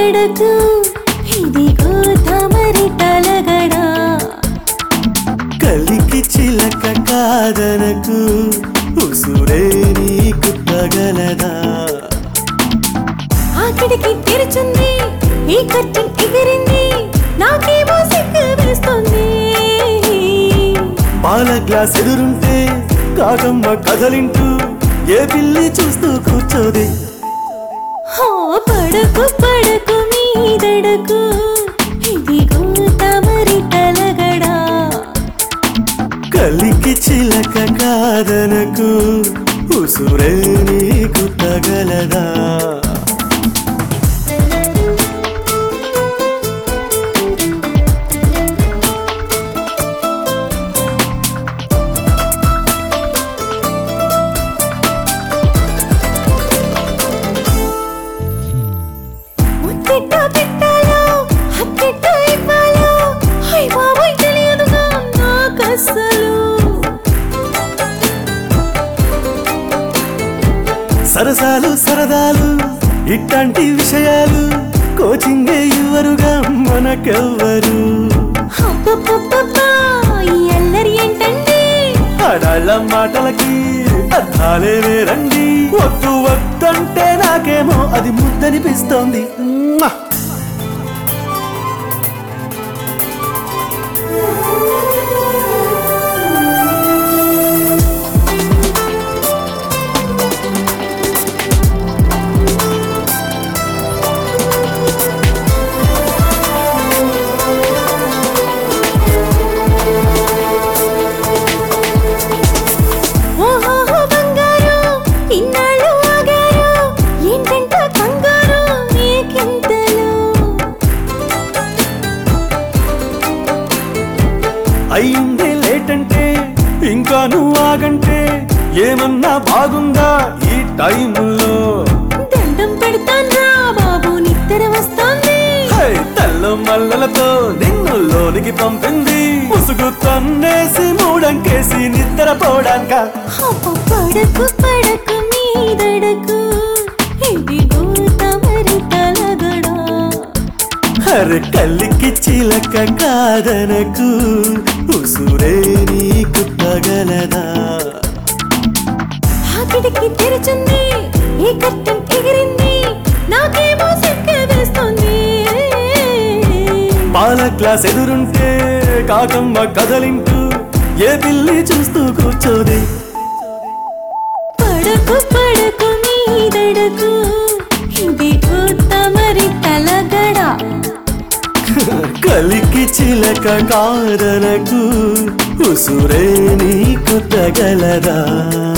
దడకు ఇదిగో తమరి తలగడా కలికి చిలక కాదనకు ఉసురే నీకు తగలదా ఆ కిటికీ తెరుచుంది ఈ కర్టెన్ ఎగిరింది నాకేమో సిగ్గు వేస్తుంది పాల గ్లాస్ ఎదురుంటే కాకమ్మ కదలింటూ ఏ పిల్లి చూస్తూ కూర్చోదే హో పడకు పడకు మీదడకు ఇదిగో తమరి తలగడా కలికి చిలక కాదనకు ఉసురే నీకు తగలదా ముత్తిట్ట పెట్టాలో హత్తిట్ట ఇవ్వాలో హై బాబోయ్ తెలియదుగా నాకస్సలు సరసాలు సరదాలు ఇట్లాంటి విషయాలు కోచింగే ఇవ్వరుగా మనకెవ్వరు అబ్బబ్బబ్బబ్బా, ఈ అల్లరి ఏంటండి ఆడాళ్ళ మాటలకి అర్థాలే వేరండి వద్దు వద్దంటే నాకేమో అది ముద్దనిపిస్తోంది మ్మా! ఓహోహో బంగారు ఇన్నాళ్ళు ఆగారు ఏంటంట కంగారు మీకింతలు అయిందే లేటంటే ఇంకా నువ్వు ఆగంటే ఏమన్నా బాగుందా ఈ టైంలో దండం పెడతాన్రా బాబు నిద్ర వస్తోంది హై, తెల్ల మల్లలతో నిన్ను లోనికి పంపింది ముసుగు తన్నేసి మూడంకేసి నిద్రపోడాక అబ్బో, పడకు పడకు మీదడకు ఇదిగో తమరి తలగడా అరే కల్లికి చిలక కాదనకు ఉసురే నీకు తగలదా ఆ కిటికీ తెరుచుంది ఈ కర్టెన్ ఎగిరింది నాకేమో సిగ్గు వేస్తుంది పాల గ్లాస్ ఎదురుంటే కాకమ్మ కదలింటూ ఏ పిల్లి చూస్తూ కూర్చోదే పడకు పడకు మీదడకు ఇదిగో తమరి తలగడా కలికి చిలక కాదనకు ఉసురే నీకు తగలదా